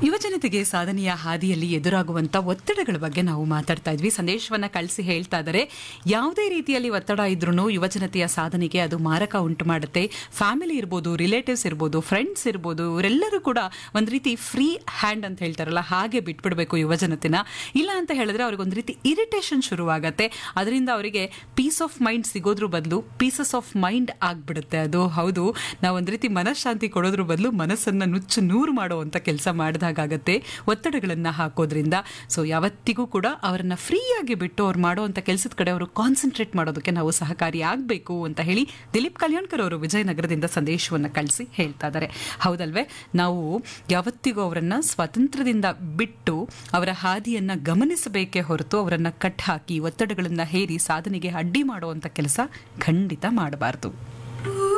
ಯುವಜನತೆಗೆ ಸಾಧನೆಯ ಹಾದಿಯಲ್ಲಿ ಎದುರಾಗುವಂತ ಒತ್ತಡಗಳ ಬಗ್ಗೆ ನಾವು ಮಾತಾಡ್ತಾ ಇದ್ವಿ ಸಂದೇಶವನ್ನ ಕಳಿಸಿ ಹೇಳ್ತಾ ಇದ್ದಾರೆ ಯಾವುದೇ ರೀತಿಯಲ್ಲಿ ಒತ್ತಡ ಇದ್ರೂ ಯುವಜನತೆಯ ಸಾಧನೆಗೆ ಅದು ಮಾರಕ ಉಂಟು ಮಾಡುತ್ತೆ ಫ್ಯಾಮಿಲಿ ಇರ್ಬೋದು ರಿಲೇಟಿವ್ಸ್ ಇರ್ಬೋದು ಫ್ರೆಂಡ್ಸ್ ಇರ್ಬೋದು ಇವರೆಲ್ಲರೂ ಕೂಡ ಒಂದ್ ರೀತಿ ಫ್ರೀ ಹ್ಯಾಂಡ್ ಅಂತ ಹೇಳ್ತಾರಲ್ಲ ಹಾಗೆ ಬಿಟ್ಬಿಡ್ಬೇಕು ಯುವಜನತೆನ ಇಲ್ಲ ಅಂತ ಹೇಳಿದ್ರೆ ಅವ್ರಿಗೆ ಒಂದ್ ರೀತಿ ಇರಿಟೇಷನ್ ಶುರುವಾಗತ್ತೆ ಅದರಿಂದ ಅವರಿಗೆ ಪೀಸ್ ಆಫ್ ಮೈಂಡ್ ಸಿಗೋದ್ರ ಬದಲು ಪೀಸಸ್ ಆಫ್ ಮೈಂಡ್ ಆಗ್ಬಿಡುತ್ತೆ ಅದು ಹೌದು ನಾವು ಒಂದ್ ರೀತಿ ಮನಃಶಾಂತಿ ಕೊಡೋದ್ರ ಬದಲು ಮನಸ್ಸನ್ನ ನುಚ್ಚು ನೂರು ಮಾಡುವಂತ ಕೆಲಸ ಮಾಡಿದಾಗತ್ತೆ ಒತ್ತಡಗಳನ್ನ ಹಾಕೋದ್ರಿಂದ ಸೊ ಯಾವತ್ತಿಗೂ ಕೂಡ ಅವರನ್ನ ಫ್ರೀಯಾಗಿ ಬಿಟ್ಟು ಅವ್ರು ಮಾಡುವಂತ ಕೆಲಸದ ಕಡೆ ಅವರು ಕಾನ್ಸಂಟ್ರೇಟ್ ಮಾಡೋದಕ್ಕೆ ನಾವು ಸಹಕಾರಿ ಆಗಬೇಕು ಅಂತ ಹೇಳಿ ದಿಲೀಪ್ ಕಲ್ಯಾಣ್ಕರ್ ಅವರು ವಿಜಯನಗರದಿಂದ ಸಂದೇಶವನ್ನ ಕಳಿಸಿ ಹೇಳ್ತಾ ಇದ್ದಾರೆ ಹೌದಲ್ವೇ ನಾವು ಯಾವತ್ತಿಗೂ ಅವರನ್ನ ಸ್ವಾತಂತ್ರ್ಯದಿಂದ ಬಿಟ್ಟು ಅವರ ಹಾದಿಯನ್ನ ಗಮನಿಸಬೇಕೇ ಹೊರತು ಅವರನ್ನ ಕಟ್ ಹಾಕಿ ಒತ್ತಡಗಳನ್ನ ಹೇರಿ ಸಾಧನೆಗೆ ಅಡ್ಡಿ ಮಾಡುವಂತ ಕೆಲಸ ಖಂಡಿತ ಮಾಡಬಾರದು